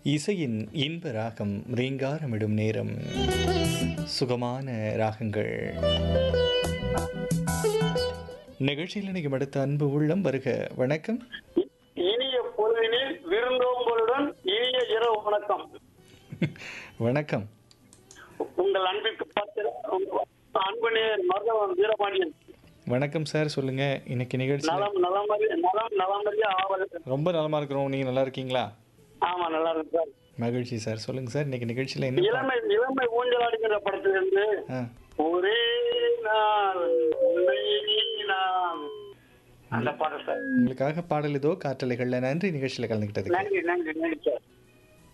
இசையின் இன்ப ராகம் ரீங்காரமிடும் நேரம் சுகமான ராகங்கள் நிகழ்ச்சியில் நினைக்கும் அடுத்த அன்பு உள்ளம் வருக வணக்கம் இனிய பொழுதினில் விருந்தோம்பலுடன் இனிய இரவு வணக்கம் வணக்கம் உங்கள் அன்பிற்கு பார்த்து அன்பு நேர் மருதவன் வீரபாண்டியன் வணக்கம் சார் சொல்லுங்க இன்னைக்கு நிகழ்ச்சி நலம் நலமறி நலம் நலமறிய ஆவல் ரொம்ப நலமா இருக்கிறோம் நீங்க நல்லா இருக்கீங்களா ஆமா நல்லா இருக்கு சார் மகிழ்ச்சி சார் சொல்லுங்க சார் இன்னைக்கு நிகழ்ச்சியில என்ன பா- இளமை இளமை ஊஞ்சலாடுகிற படத்திலிருந்து ஆ, ஒரே நாள் உன்னை நான் அந்த பாடல் சார் உங்களுக்காக பாடல் இதோ காற்றலைகள்ல நன்றி நிகழ்ச்சியில கலந்துக்கிட்டதுக்கு நன்றி நன்றி நன்றி சார்